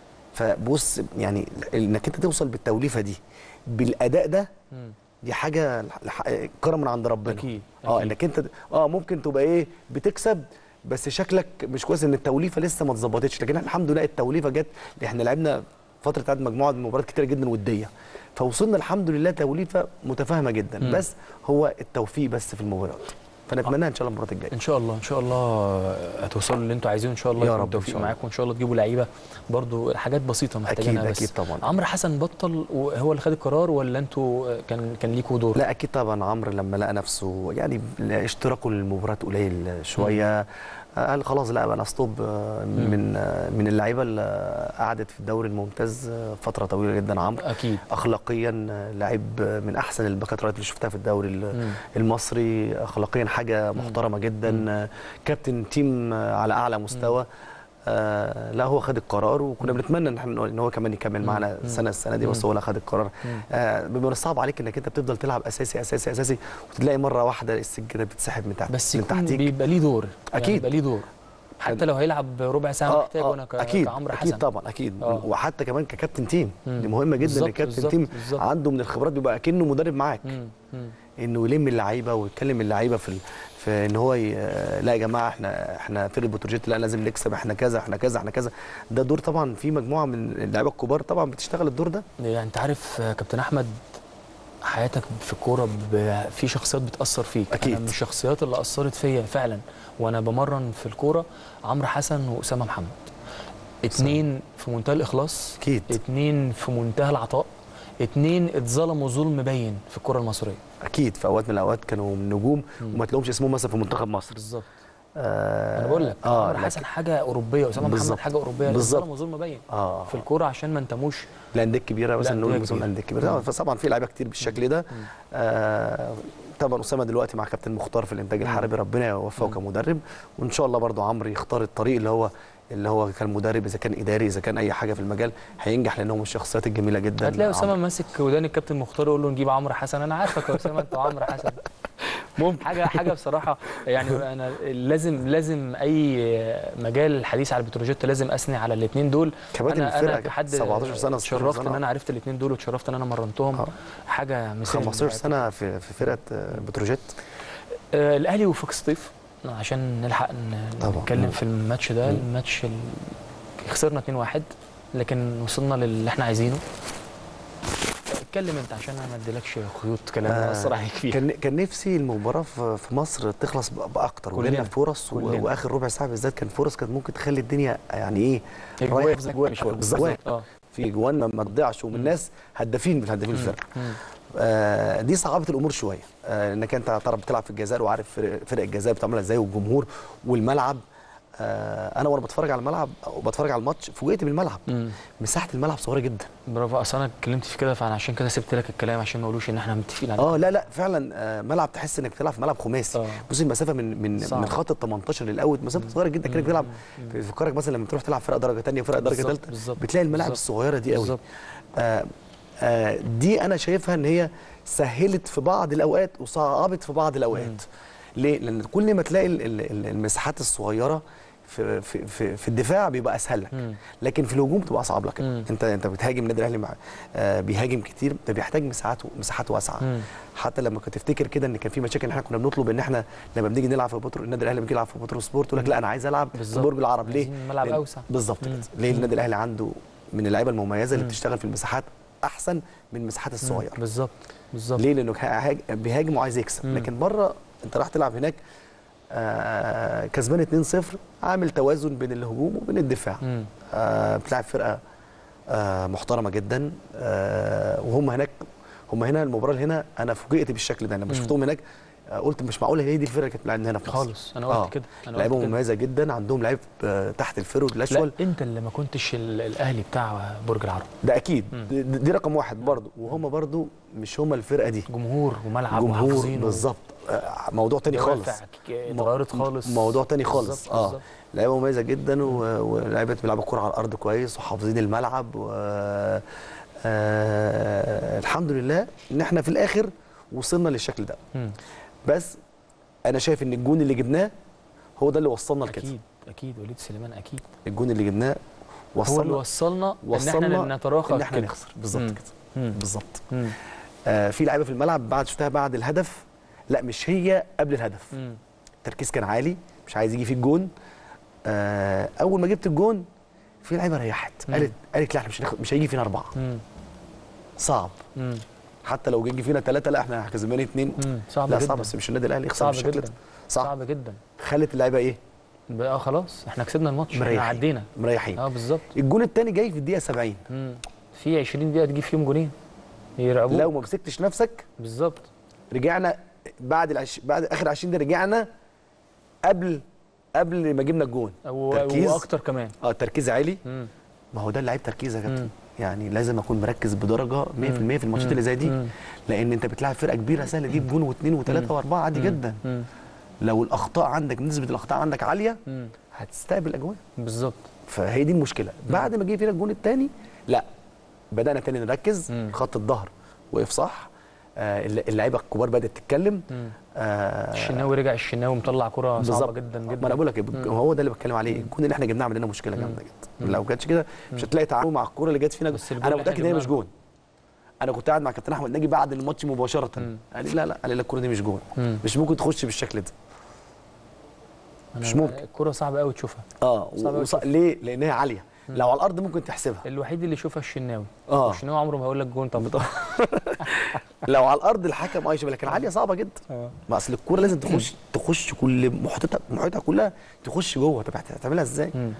فبص يعني انك انت توصل بالتوليفه دي بالاداء ده مم. دي حاجه لح- كرم من عند ربنا اكيد اه أكيد. انك انت اه ممكن تبقى ايه بتكسب بس شكلك مش كويس ان التوليفه لسه ما اتظبطتش لكن احنا الحمد لله التوليفه جت احنا لعبنا فتره عدد مجموعه من مباريات كتيره جدا وديه فوصلنا الحمد لله توليفه متفاهمه جدا مم. بس هو التوفيق بس في المباريات فنتمناها ان شاء الله المباراه الجايه ان شاء الله ان شاء الله هتوصلوا اللي انتوا عايزينه ان شاء الله يا يكون رب إن التوفيق شاء الله. معاكم وان شاء الله تجيبوا لعيبه برضو حاجات بسيطه محتاجينها أكيد- بس أكيد طبعاً. عمرو حسن بطل وهو اللي خد القرار ولا انتوا كان كان ليكوا دور لا اكيد طبعا عمرو لما لقى نفسه يعني اشتراكه للمباراه قليل شويه قال خلاص لا بقى انا ستوب آه، من آه، من اللعيبه اللي قعدت في الدوري الممتاز آه، فتره طويله جدا عمرو اكيد اخلاقيا آه، لعيب آه، من احسن الباكات رايت اللي شفتها في الدوري ال- مم. المصري اخلاقيا حاجه محترمه جدا آه، كابتن تيم آه، على اعلى مستوى آه لا هو خد القرار وكنا بنتمنى ان احنا ان هو كمان يكمل معانا مم. سنه السنه دي بس هو اللي خد القرار مم. آه بيبقى من الصعب عليك انك انت بتفضل تلعب اساسي اساسي اساسي وتلاقي مره واحده السجاده بتسحب من تحت بس من يكون تحتيك بيبقى ليه دور يعني أكيد. يبقى ليه دور حتى لو هيلعب ربع ساعه آه، محتاج آه، وانا ك- اكيد كعمرو حسن اكيد طبعا اكيد آه. وحتى كمان ككابتن تيم مم. دي مهمه جدا ان بالظبط، الكابتن بالظبط، تيم بالظبط. عنده من الخبرات بيبقى اكنه مدرب معاك مم. مم. انه يلم اللعيبه ويتكلم اللعيبه في ال... في ان هو ي... لا يا جماعه احنا احنا فرقه بتروجيت لا لازم نكسب احنا كذا احنا كذا احنا كذا ده دور طبعا في مجموعه من اللعيبه الكبار طبعا بتشتغل الدور ده يعني انت عارف آه، كابتن احمد حياتك في الكوره ب- في شخصيات بتاثر فيك أكيد. انا من الشخصيات اللي اثرت فيا فعلا وانا بمرن في الكوره عمرو حسن واسامه محمد اتنين في منتهى الاخلاص اكيد اتنين في منتهى العطاء اتنين اتظلموا ظلم باين في الكره المصريه اكيد في اوقات من الاوقات كانوا نجوم مم. وما تلاقيهمش اسمهم مثلا في منتخب مصر بالظبط آه انا بقول لك اه عمرو لكن- حسن حاجه اوروبيه واسامه محمد بالظبط. حاجه اوروبيه بالظبط. ظلموا ظلم باين اه في الكوره عشان ما انتموش الانديه الكبيره مثلا الأندية نقول مثلا كبيرة. الانديه الكبيره مم. فطبعا في لعيبه كتير بالشكل ده مم. آه طبعا اسامه دلوقتي مع كابتن مختار في الانتاج الحربي ربنا يوفقه مم. كمدرب وان شاء الله برضو عمرو يختار الطريق اللي هو اللي هو كان مدرب اذا كان اداري اذا كان اي حاجه في المجال هينجح لانهم من الشخصيات الجميله جدا هتلاقي اسامه عمرو. ماسك ودان الكابتن مختار يقول له نجيب عمرو حسن انا عارفك يا اسامه انت وعمرو حسن ممكن حاجه حاجه بصراحه يعني انا لازم لازم اي مجال الحديث على البتروجيت لازم اثني على الاثنين دول كباتن انا انا الفرقه كحد 17 سنه 16 اتشرفت ان سنة. انا عرفت الاثنين دول واتشرفت ان انا مرنتهم آه. حاجه مثال 15 سنه في في فرقه آه، بتروجيت آه، الاهلي وفاق سطيف عشان نلحق ن- طبعاً. نتكلم في الماتش ده مم. الماتش ال... خسرنا 2-1 لكن وصلنا للي احنا عايزينه اتكلم انت عشان انا ما اديلكش خيوط كلام آه، اثر عليك فيها كان كان نفسي المباراه في في مصر تخلص ب- باكتر كلنا. ولنا فرص و- كلنا. واخر ربع ساعه بالذات كان فرص كانت ممكن تخلي الدنيا يعني ايه الجوان- رايح الجوان شوية. بالظبط اه في جوان ما- ما تضيعش ومن مم. ناس هدافين من هدافين مم. الفرقه مم. آه دي صعبت الامور شويه آه انك انت تعرف بتلعب في الجزائر وعارف فرق, فرق الجزائر بتعملها ازاي والجمهور والملعب آه انا وانا بتفرج على الملعب وبتفرج على الماتش فوجئت بالملعب مم. مساحه الملعب صغيره جدا برافو اصل انا اتكلمت في كده فانا عشان كده سبت لك الكلام عشان ما اقولوش ان احنا متفقين عليه اه لا لا فعلا آه ملعب تحس انك بتلعب في ملعب خماسي آه. بص المسافه من من صعب. من خط ال 18 للاوت مسافه صغيره جدا كانك بتلعب بيفكرك مثلا لما تروح تلعب فرقه درجه ثانيه وفرقه درجه بالظبط، ثالثه بالظبط، بتلاقي الملاعب بالظبط. الصغيره دي قوي بالظبط. آه آه دي انا شايفها ان هي سهلت في بعض الاوقات وصعبت في بعض الاوقات ليه لان كل ما تلاقي ال- ال- ال- المساحات الصغيره في في في, في الدفاع بيبقى اسهل لك مم. لكن في الهجوم بتبقى اصعب لك مم. انت انت بتهاجم النادي الاهلي مع آه بيهاجم كتير ده بيحتاج مساحات مساحات واسعه مم. حتى لما كنت تفتكر كده ان كان في مشاكل ان احنا كنا بنطلب ان احنا لما بنيجي نلعب في بطرو النادي الاهلي بيجي يلعب في بطرو سبورت يقول لك لا انا عايز العب في بالظبط. برج العرب ليه؟ عايزين ملعب لأن- أوسع. بالظبط مم. كده ليه مم. النادي الاهلي عنده من اللعيبه المميزه اللي مم. بتشتغل في المساحات احسن من المساحات الصغيره بالظبط بالظبط ليه؟ لانه هاج- بيهاجم وعايز يكسب مم. لكن بره انت راح تلعب هناك آه كسبان 2-0 عامل توازن بين الهجوم وبين الدفاع مم. آه بتلعب فرقه آه محترمه جدا آه وهم هناك هم هنا المباراه اللي هنا انا فوجئت بالشكل ده لما مم. شفتهم هناك آه قلت مش معقول هي دي الفرقه اللي كانت بتلعبنا هنا في مصر خالص انا قلت كده انا قلت لعيبه كده. مميزه جدا عندهم لعيب آه تحت الفرود لا الاشول انت اللي ما كنتش ال- الاهلي بتاع برج العرب ده اكيد مم. دي, دي رقم واحد برضه وهم برضه مش هم الفرقه دي جمهور وملعب جمهور وحافظينه بالظبط آه موضوع تاني خالص دوافع ك- اتغيرت خالص موضوع تاني خالص بالظبط، اه بالظبط. لعيبه مميزه جدا و- ولاعيبه بيلعبوا الكوره على الارض كويس وحافظين الملعب و آه الحمد لله ان احنا في الاخر وصلنا للشكل ده مم. بس انا شايف ان الجون اللي جبناه هو ده اللي وصلنا لكده اكيد اكيد وليد سليمان اكيد الجون اللي جبناه هو اللي وصلنا وصلنا ان وصلنا احنا نتراخى ان احنا كده. نخسر بالظبط مم. كده مم. بالظبط مم. آه في لعيبه في الملعب بعد شفتها بعد الهدف لا مش هي قبل الهدف مم. التركيز كان عالي مش عايز يجي في الجون آه اول ما جبت الجون في لعيبه ريحت مم. قالت قالت لا احنا مش هناخد مش هيجي فينا اربعه مم. صعب مم. حتى لو جه فينا ثلاثه لا احنا كسبانين اثنين مم. صعب لا جدا صعب بس مش النادي الاهلي يخسر صعب بالشكل جدا ده صعب صعب جدا خلت اللعيبه ايه بقى خلاص احنا كسبنا الماتش احنا مريحين. عدينا مريحين اه بالظبط الجون الثاني جاي في الدقيقه 70 مم. في 20 دقيقه تجيب فيهم جونين يرعبوك لو ما مسكتش نفسك بالظبط رجعنا بعد العش... بعد اخر 20 دقيقه رجعنا قبل قبل ما جبنا الجون و- تركيز. واكتر كمان اه التركيز عالي مم. ما هو ده اللعيب تركيز يا كابتن مم. يعني لازم اكون مركز بدرجه 100% في الماتشات اللي زي دي مم. لان انت بتلعب فرقه كبيره سهل تجيب جون واثنين وثلاثه واربعه عادي جدا مم. لو الاخطاء عندك نسبه الاخطاء عندك عاليه مم. هتستقبل اجوان بالظبط فهي دي المشكله بعد ما جه فينا الجون الثاني لا بدانا تاني نركز مم. خط الظهر وقف صح آه اللعيبه الكبار بدات تتكلم مم. آه الشناوي رجع الشناوي مطلع كره صعبه بالظبط جدا ما جدا انا بقول لك مم. هو ده اللي بتكلم عليه الجون اللي احنا جبناه عمل لنا مشكله جامده جدا لو كانتش كده مش هتلاقي تعامل مع الكوره اللي جت فينا بس الجون انا اللي احنا متاكد ان هي مش جبناه جون انا كنت قاعد مع كابتن احمد ناجي بعد الماتش مباشره مم. قال لي لا لا قال لي لا الكوره دي مش جون مم. مش ممكن تخش بالشكل ده أنا- مش ممكن. الكره صعبه قوي تشوفها اه صعب أوي وص... ليه لان هي عاليه لو على الارض ممكن تحسبها الوحيد اللي يشوفها الشناوي اه الشناوي عمره ما هيقول لك جون طب لو على الارض الحكم اه يشوفها لكن عاليه صعبه جدا آه. ما اصل الكوره لازم تخش تخش كل محيطها محيطها كلها تخش جوه طب هتعملها ازاي مم.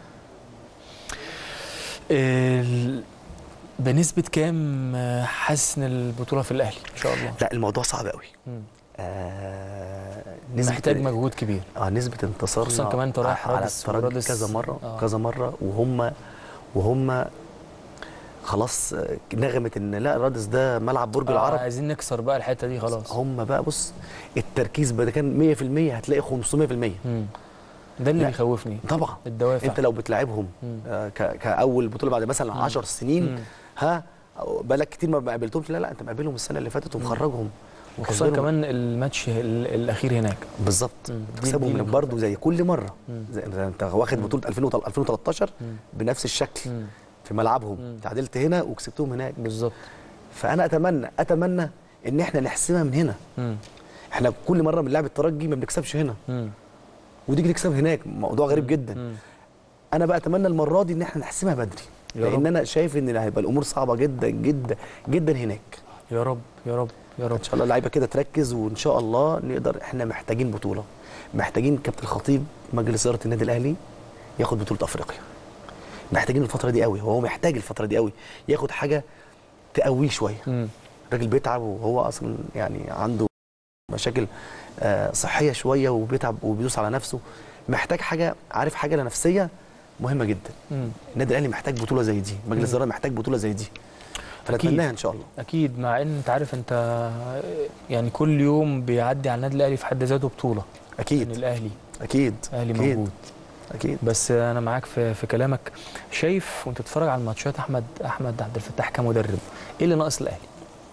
ال... بنسبة كام آه، حاسس ان البطولة في الاهلي ان شاء الله؟ لا الموضوع صعب قوي مم. آه محتاج مجهود كبير اه نسبة انتصارنا خصوصاً كمان انت رايح على رادس، الترجي ورادس- كذا مرة آه. كذا مرة وهم وهم خلاص آه، نغمة ان لا رادس ده ملعب برج آه العرب عايزين نكسر بقى الحتة دي خلاص هم بقى بص التركيز بقى ده كان 100% هتلاقي 500% مم. ده اللي لا. بيخوفني طبعا الدوافع انت لو بتلاعبهم مم. آه ك- كاول بطوله بعد مثلا 10 سنين مم. ها أو بقالك كتير ما قابلتهمش لا لا انت مقابلهم السنه اللي فاتت ومخرجهم وخصوصا وكسبانهم. كمان الماتش ال- الاخير هناك بالظبط مم. دي- تكسبهم دي من اللي برضه زي كل مره مم. زي انت انت واخد بطوله 2000 2013 مم. بنفس الشكل مم. في ملعبهم مم. تعادلت هنا وكسبتهم هناك بالظبط فانا اتمنى اتمنى ان احنا نحسمها من هنا مم. احنا كل مره بنلعب الترجي ما بنكسبش هنا مم. وتيجي تكسب هناك موضوع غريب جدا مم. انا بقى اتمنى المره دي ان احنا نحسمها بدري يا رب. لان انا شايف ان هيبقى الامور صعبه جدا جدا جدا هناك يا رب يا رب يا رب ان شاء الله اللعيبه كده تركز وان شاء الله نقدر احنا محتاجين بطوله محتاجين كابتن الخطيب مجلس اداره النادي الاهلي ياخد بطوله افريقيا محتاجين الفتره دي قوي هو محتاج الفتره دي قوي ياخد حاجه تقويه شويه مم. راجل بيتعب وهو اصلا يعني عنده مشاكل آه، صحيه شويه وبيتعب وبيدوس على نفسه محتاج حاجه عارف حاجه نفسيه مهمه جدا مم. النادي الاهلي محتاج بطوله زي دي مجلس الاداره محتاج بطوله زي دي أكيد. فنتمناها ان شاء الله اكيد مع ان انت عارف انت يعني كل يوم بيعدي على النادي الاهلي في حد ذاته بطوله من اكيد الاهلي اكيد الاهلي اكيد موجود اكيد بس انا معاك في في كلامك شايف وانت بتتفرج على الماتشات احمد احمد عبد الفتاح كمدرب ايه اللي ناقص الاهلي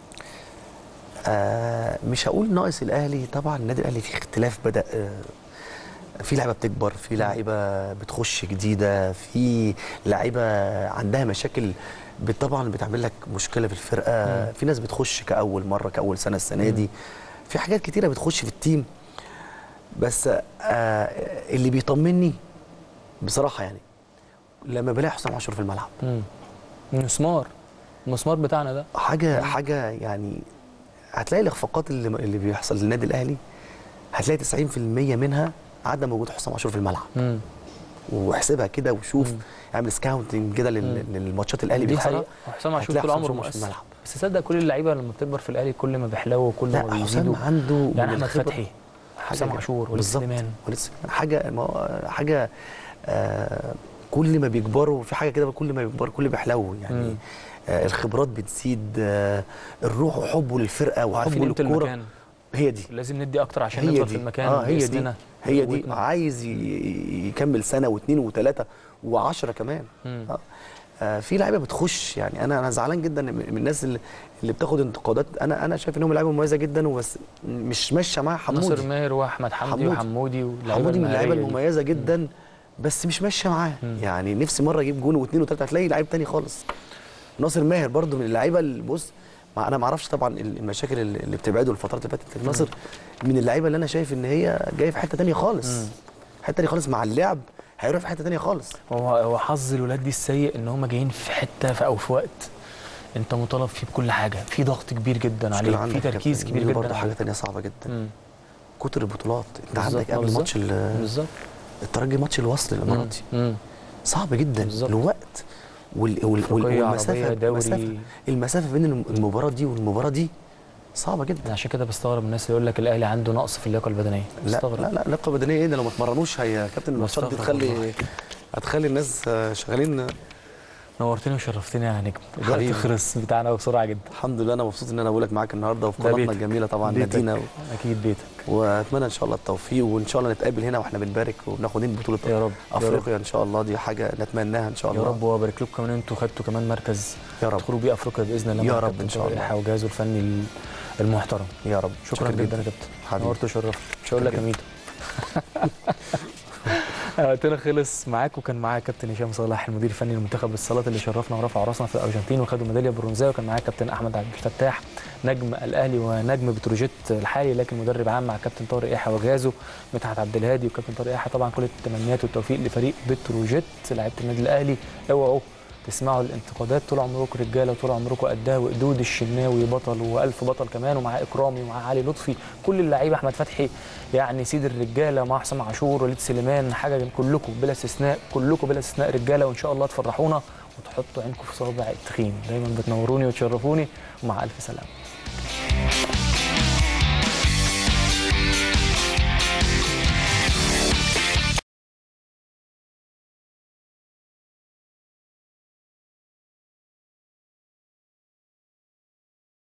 آه مش هقول ناقص الاهلي طبعا النادي الاهلي فيه اختلاف بدا آه في لعيبه بتكبر في لعيبه بتخش جديده في لعيبه عندها مشاكل بت- طبعا بتعمل لك مشكله في الفرقه مم. في ناس بتخش كاول مره كاول سنه السنه دي في حاجات كتيره بتخش في التيم بس آه اللي بيطمني بصراحه يعني لما بلاقي حسام عاشور في الملعب امم مسمار المسمار بتاعنا ده حاجه حاجه يعني هتلاقي الاخفاقات اللي اللي بيحصل للنادي الاهلي هتلاقي 90% منها عدم وجود حسام عاشور في الملعب امم واحسبها كده وشوف مم. اعمل سكاونتنج كده لل- للماتشات الاهلي دي بيخسرها حقيقة حسام عاشور هتلاقي طول حسام عمره عاشور في مؤثر الملعب. بس تصدق كل اللعيبه لما بتكبر في الاهلي كل ما بيحلوا وكل ما لا حسام بيزيدوا عنده يعني من احمد الخبرة فتحي حاجة حسام جا- عاشور وليد بالظبط. سليمان وليد سليمان حاجه ما هو- حاجه آه كل ما بيكبروا في حاجه كده كل ما بيكبروا كل ما بيحلو يعني مم. آه الخبرات بتزيد آه الروح وحبه للفرقه وعارفين وحبه قيمه للكوره المكان هي دي لازم ندي اكتر عشان هي نفضل دي في المكان اه هي دي باسمنا هي دي وقوتنا. عايز ي- يكمل سنه واثنين وثلاثه وعشرة كمان مم. آه. آه في لعيبه بتخش يعني انا انا زعلان جدا من من الناس اللي, اللي بتاخد انتقادات انا انا شايف انهم لعيبه مميزه جدا وبس مش ماشيه مع حمودي ناصر ماهر واحمد حمدي حمودي. وحمودي واللعيبة حمودي من اللعيبه المهارية دي. المميزه جدا بس مش ماشيه معاه مم. يعني نفسي مره اجيب جون واثنين وثلاثه هتلاقي لعيب تاني خالص ناصر ماهر برضو من اللعيبه اللي بص ما انا ما اعرفش طبعا المشاكل اللي اللي بتبعده الفترات اللي فاتت ناصر من اللعيبه اللي انا شايف ان هي جايه في حته تانية خالص مم. حته تانية خالص مع اللعب هيروح في حته تانية خالص هو هو حظ الولاد دي السيء ان هم جايين في حته في او في وقت انت مطالب فيه بكل حاجه في ضغط كبير جدا مشكلة عليك عندك في يا تركيز كابتن. كبير دي جدا برضه حاجه عليك. تانية صعبه جدا مم. كتر البطولات انت بالظبط. عندك آه، قبل بالظبط. ماتش ال- بالظبط الترجي ماتش الوصل الاماراتي مم. صعب جدا بالظبط. الوقت وال وال وال أفريقية، والمسافه عربية، دوري. المسافه المسافه بين الم- المباراه دي والمباراه دي صعبه جدا أنا عشان كده بستغرب الناس اللي يقول لك الاهلي عنده نقص في اللياقه البدنيه لا بستغرب لا لا لقب بدنيه ايه ده لو ما اتمرنوش هي يا كابتن الماتشات دي بستغرب تخلي والله. هتخلي الناس آه، شغالين نورتني وشرفتني يا نجم الوقت حبيبي. خلص بتاعنا بسرعه جدا الحمد لله انا مبسوط ان انا بقولك معاك النهارده وفي ده قناتنا بيتك. الجميله طبعا بيتك. نادينا و... اكيد بيتك واتمنى ان شاء الله التوفيق وان شاء الله نتقابل هنا واحنا بنبارك وبناخدين بطوله يا رب يا رب. افريقيا ان شاء الله دي حاجه نتمناها ان شاء يا الله رب وابارك لكم كمان انتوا خدتوا كمان مركز يا رب تدخلوا بيه افريقيا باذن الله يا مع رب كابتن إن شاء طارق الله. يحيى وجهازه الفني ال- المحترم يا رب شكرا جدا يا كابتن حبيبي. نورت وشرفت مش هقول لك شكراً يا ميدو وقتنا خلص معاك وكان معايا كابتن هشام صلاح المدير الفني لمنتخب الصالات اللي شرفنا ورفع راسنا في الارجنتين وخدوا ميداليه برونزيه وكان معايا كابتن احمد عبد الفتاح نجم الاهلي ونجم بتروجيت الحالي لكن مدرب عام مع كابتن طارق يحيى وجهازه مدحت عبد الهادي وكابتن طارق يحيى طبعا كل التمنيات والتوفيق لفريق بتروجيت لعيبه النادي الاهلي اوعوا تسمعوا الانتقادات طول عمركم رجاله وطول عمركم قدها وقدود الشناوي بطل والف بطل كمان ومعاه اكرامي ومعاه علي لطفي كل اللعيبه احمد فتحي يعني سيد الرجاله مع حسام عاشور وليد سليمان حاجه كلكم بلا استثناء كلكم بلا استثناء رجاله وان شاء الله تفرحونا وتحطوا عينكم في صابع التخين دايما بتنوروني وتشرفوني ومع الف سلامه